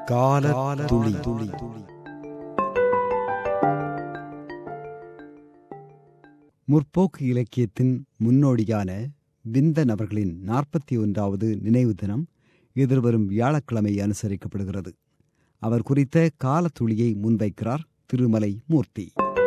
கால துளி துளி முற்போக்கு இலக்கியத்தின் முன்னோடியான விந்தன் அவர்களின் நாற்பத்தி ஒன்றாவது நினைவு தினம் எதிர்வரும் வியாழக்கிழமை அனுசரிக்கப்படுகிறது அவர் குறித்த காலத்துளியை முன்வைக்கிறார் திருமலை மூர்த்தி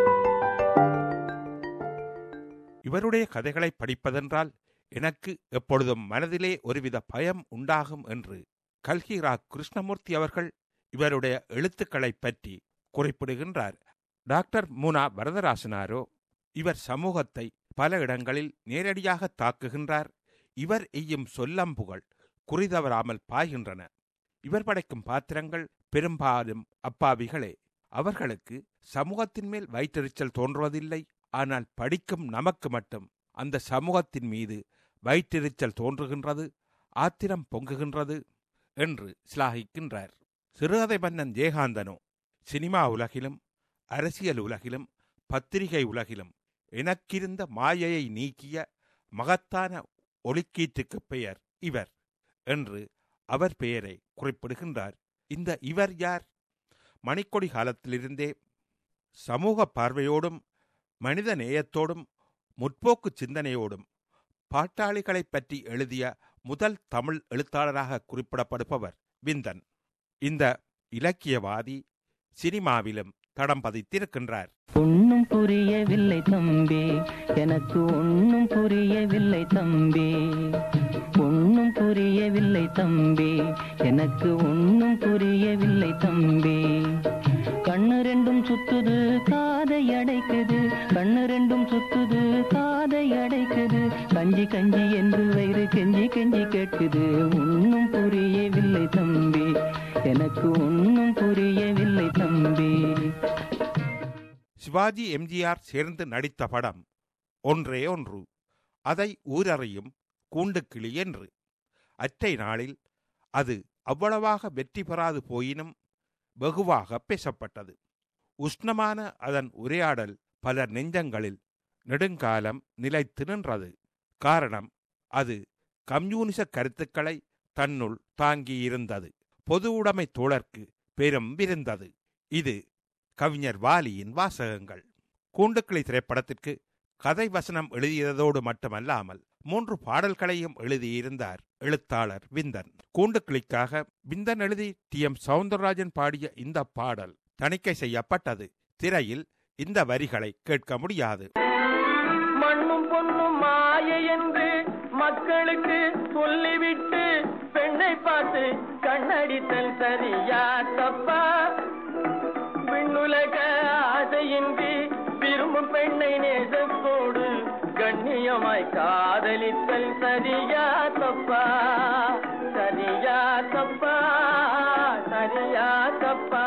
இவருடைய கதைகளை படிப்பதென்றால் எனக்கு எப்பொழுதும் மனதிலே ஒருவித பயம் உண்டாகும் என்று கல்கிரா கிருஷ்ணமூர்த்தி அவர்கள் இவருடைய எழுத்துக்களைப் பற்றி குறிப்பிடுகின்றார் டாக்டர் மூனா வரதராசனாரோ இவர் சமூகத்தை பல இடங்களில் நேரடியாக தாக்குகின்றார் இவர் எய்யும் சொல்லம்புகள் குறிதவராமல் பாய்கின்றன இவர் படைக்கும் பாத்திரங்கள் பெரும்பாலும் அப்பாவிகளே அவர்களுக்கு சமூகத்தின் மேல் வயிற்றெரிச்சல் தோன்றுவதில்லை ஆனால் படிக்கும் நமக்கு மட்டும் அந்த சமூகத்தின் மீது வயிற்றெரிச்சல் தோன்றுகின்றது ஆத்திரம் பொங்குகின்றது என்று சிலாகிக்கின்றார் சிறுகதை மன்னன் ஜெயகாந்தனோ சினிமா உலகிலும் அரசியல் உலகிலும் பத்திரிகை உலகிலும் எனக்கிருந்த மாயையை நீக்கிய மகத்தான ஒளிக்கீற்றுக்கு பெயர் இவர் என்று அவர் பெயரை குறிப்பிடுகின்றார் இந்த இவர் யார் மணிக்கொடி காலத்திலிருந்தே சமூக பார்வையோடும் மனித நேயத்தோடும் முற்போக்கு சிந்தனையோடும் பாட்டாளிகளைப் பற்றி எழுதிய முதல் தமிழ் எழுத்தாளராக குறிப்பிடப்படுபவர் விந்தன் இந்த இலக்கியவாதி சினிமாவிலும் தடம் பதித்திருக்கின்றார் ஒன்னும் புரியவில்லை தம்பி எனக்கு ஒன்னும் புரியவில்லை தம்பி ஒன்னும் புரியவில்லை தம்பி எனக்கு ஒன்னும் புரியவில்லை தம்பி கண்ணு ரெண்டும் சுத்துது காதை அடைக்குது கண்ணு ரெண்டும் சுத்துது காதை அடைக்குது கஞ்சி கஞ்சி என்று வயிறு கெஞ்சி கெஞ்சி கேட்குது ஒன்னும் புரியவில்லை தம்பி எனக்கு ஒன்னும் புரியவில்லை தம்பி சிவாஜி எம்ஜிஆர் சேர்ந்து நடித்த படம் ஒன்றே ஒன்று அதை ஊரறியும் கூண்டுக்கிளி என்று அற்றை நாளில் அது அவ்வளவாக வெற்றி பெறாது போயினும் வெகுவாக பேசப்பட்டது உஷ்ணமான அதன் உரையாடல் பல நெஞ்சங்களில் நெடுங்காலம் நிலைத்து நின்றது காரணம் அது கம்யூனிச கருத்துக்களை தன்னுள் தாங்கியிருந்தது பொது உடைமை தோழர்க்கு பெரும் விருந்தது இது கவிஞர் வாலியின் வாசகங்கள் கூண்டுக்கிளி திரைப்படத்திற்கு கதை வசனம் எழுதியதோடு மட்டுமல்லாமல் மூன்று பாடல்களையும் எழுதியிருந்தார் எழுத்தாளர் விந்தன் கூண்டுக்கிளிக்காக விந்தன் எழுதி டி எம் சவுந்தரராஜன் பாடிய இந்த பாடல் தணிக்கை செய்யப்பட்டது திரையில் இந்த வரிகளை கேட்க முடியாது மண்ணும் பொண்ணும் மாயை என்று மக்களுக்கு சொல்லிவிட்டு பெண்ணை பார்த்து கண்ணடித்தல் சரியா தப்பா விண்ணுலக ஆசையின்றி விரும்பும் பெண்ணை நேசத்தோடு கண்ணியமாய் காதலித்தல் சரியா தப்பா சரியா தப்பா சரியா தப்பா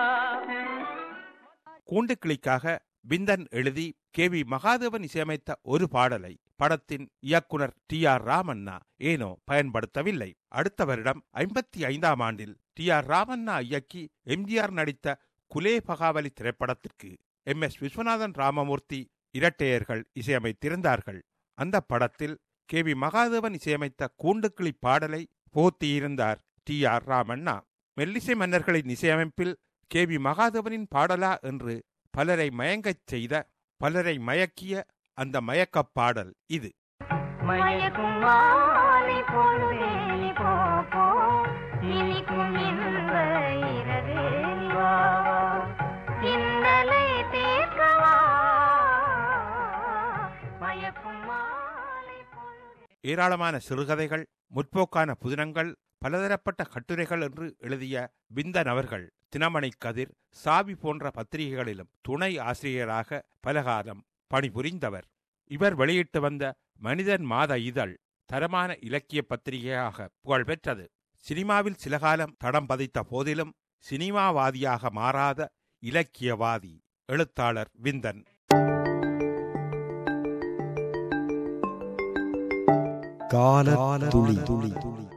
கூண்டுக்கிளிக்காக விந்தன் எழுதி கே வி மகாதேவன் இசையமைத்த ஒரு பாடலை படத்தின் இயக்குனர் டி ஆர் ராமண்ணா ஏனோ பயன்படுத்தவில்லை அடுத்த வருடம் ஐம்பத்தி ஐந்தாம் ஆண்டில் டி ஆர் ராமண்ணா இயக்கி எம்ஜிஆர் நடித்த குலே பகாவலி திரைப்படத்திற்கு எம் எஸ் விஸ்வநாதன் ராமமூர்த்தி இரட்டையர்கள் இசையமைத்திருந்தார்கள் அந்த படத்தில் கே வி மகாதேவன் இசையமைத்த கூண்டுக்கிளி பாடலை போத்தியிருந்தார் டி ஆர் ராமண்ணா மெல்லிசை மன்னர்களின் இசையமைப்பில் கே வி மகாதேவனின் பாடலா என்று பலரை மயங்கச் செய்த பலரை மயக்கிய அந்த மயக்கப் பாடல் இது மயக்கும் மாலை பொழுதே நீ போ போ இனிக்கும் இன்ப இரவே நீ வா வா இன்னலை தீர்க்கவா மயக்கும் மாலை பொழுதே ஏராளமான சிறுகதைகள் முற்போக்கான புதினங்கள் பலதரப்பட்ட கட்டுரைகள் என்று எழுதிய விந்தன் அவர்கள் தினமணி கதிர் சாவி போன்ற பத்திரிகைகளிலும் துணை ஆசிரியராக பலகாலம் பணிபுரிந்தவர் இவர் வெளியிட்டு வந்த மனிதன் மாத இதழ் தரமான இலக்கிய பத்திரிகையாக புகழ்பெற்றது சினிமாவில் சில காலம் தடம் பதித்த போதிலும் சினிமாவாதியாக மாறாத இலக்கியவாதி எழுத்தாளர் விந்தன் கால துளி துளி